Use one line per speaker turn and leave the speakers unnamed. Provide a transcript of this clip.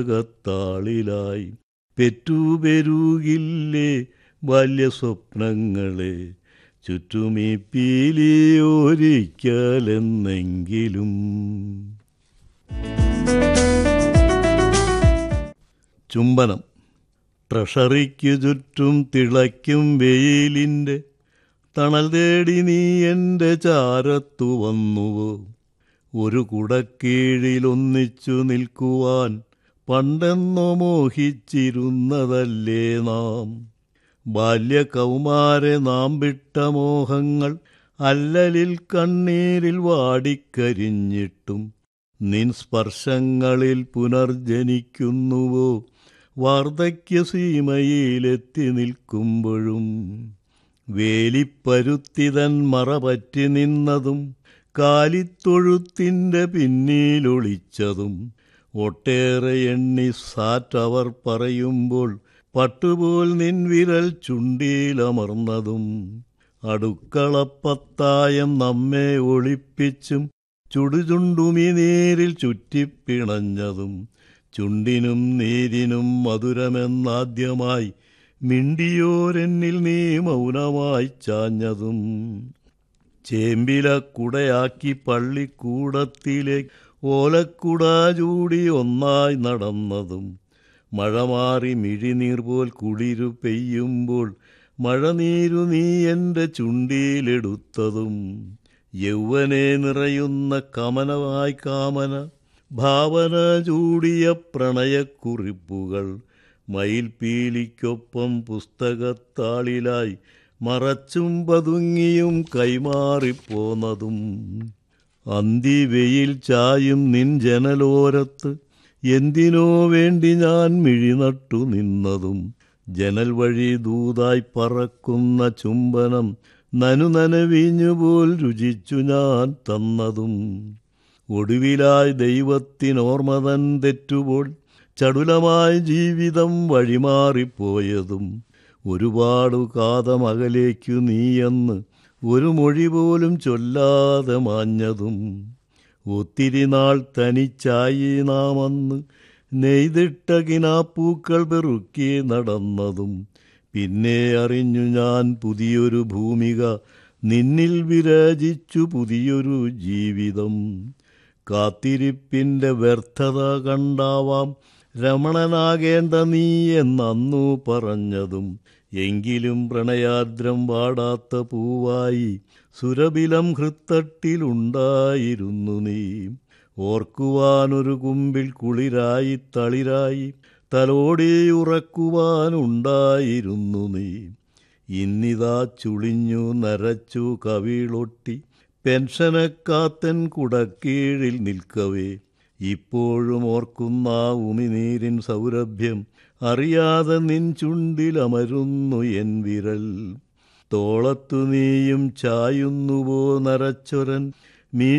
കത്താളിലായി പെറ്റുപെരുകില്ലേ ബാല്യസ്വപ്നങ്ങളെ ചുറ്റുമീ പീലിയൊരിക്കലെന്നെങ്കിലും ചുംബനം ട്രഷറിക്കു ചുറ്റും തിളയ്ക്കും വെയിലിൻ്റെ തണൽ തേടി നീ എൻ്റെ ചാരത്തു വന്നുവോ ഒരു കുടക്കീഴിലൊന്നിച്ചു നിൽക്കുവാൻ പണ്ടെന്നോ മോഹിച്ചിരുന്നതല്ലേ നാം ബാല്യകൗമാരെ നാം വിട്ട മോഹങ്ങൾ അല്ലലിൽ കണ്ണീരിൽ വാടിക്കരിഞ്ഞിട്ടും നിൻ സ്പർശങ്ങളിൽ പുനർജനിക്കുന്നുവോ വാർദ്ധക്യ സീമയിലെത്തി നിൽക്കുമ്പോഴും വേലിപ്പരുത്തിതൻ മറപറ്റി നിന്നതും കാലിത്തൊഴുത്തിൻ്റെ പിന്നിലൊളിച്ചതും ഒട്ടേറെ എണ്ണി സാറ്റവർ പറയുമ്പോൾ പട്ടുപോൽ നിൻ വിരൽ ചുണ്ടിയിലമർന്നതും അടുക്കളപ്പത്തായം നമ്മെ ഒളിപ്പിച്ചും ചുടുചുണ്ടുമി നീരിൽ ചുറ്റിപ്പിണഞ്ഞതും ചുണ്ടിനും നീരിനും മധുരമെന്നാദ്യമായി മിണ്ടിയോരെന്നിൽ നീ മൗനമായി ചാഞ്ഞതും ചേമ്പില കുടയാക്കി പള്ളിക്കൂടത്തിലെ ഓലക്കുട ചൂടി ഒന്നായി നടന്നതും മഴ മാറി മിഴിനീർ പോൽ കുളിരു പെയ്യുമ്പോൾ മഴനീരു നീ എൻ്റെ ചുണ്ടിയിലെടുത്തതും യൗവനെ നിറയുന്ന കമനമായി കാമന ഭാവന ചൂടിയ പ്രണയക്കുറിപ്പുകൾ മയിൽപീലിക്കൊപ്പം പുസ്തകത്താളിലായി മറച്ചും പതുങ്ങിയും കൈമാറിപ്പോന്നതും അന്തിവെയിൽ ചായും നിൻ ജനലോരത്ത് എന്തിനോ വേണ്ടി ഞാൻ മിഴിനട്ടു നിന്നതും ജനൽ വഴി ദൂതായി പറക്കുന്ന ചുംബനം നനുനനവിഞ്ഞുപോൽ രുചിച്ചു ഞാൻ തന്നതും ഒടുവിലായി ദൈവത്തിനോർമ്മതൻ തെറ്റുപോൾ ചടുലമായി ജീവിതം വഴിമാറിപ്പോയതും ഒരുപാടു കാതമകലേക്കു നീയെന്ന് ഒരു മൊഴി പോലും ചൊല്ലാതെ മാഞ്ഞതും ഒത്തിരി നാൾ തനിച്ചായി നാമന്ന് നെയ്തിട്ട കിനാപ്പൂക്കൾ പെറുക്കി നടന്നതും പിന്നെ അറിഞ്ഞു ഞാൻ പുതിയൊരു ഭൂമിക നിന്നിൽ വിരചിച്ചു പുതിയൊരു ജീവിതം കാത്തിരിപ്പിൻ്റെ വ്യർത്ഥത കണ്ടാവാം രമണനാകേണ്ട നീ എന്നന്നു പറഞ്ഞതും എങ്കിലും പ്രണയാദ്രം വാടാത്ത പൂവായി സുരബിലം ഹൃത്തട്ടിലുണ്ടായിരുന്നു നീ ഓർക്കുവാനൊരു കുമ്പിൽ കുളിരായി തളിരായി തലോടിയുറക്കുവാനുണ്ടായിരുന്നു നീ ഇന്നിതാ ചുളിഞ്ഞു നരച്ചു കവിളൊട്ടി പെൻഷനക്കാത്തൻ കുടക്കീഴിൽ നിൽക്കവേ ഇപ്പോഴും ഓർക്കുന്ന ഉമിനീരിൻ സൗരഭ്യം അറിയാതെ നിൻ ചുണ്ടിലമരുന്നു എൻ വിരൽ തോളത്തു നീയും ചായുന്നുവോ നരച്ചൊരൻ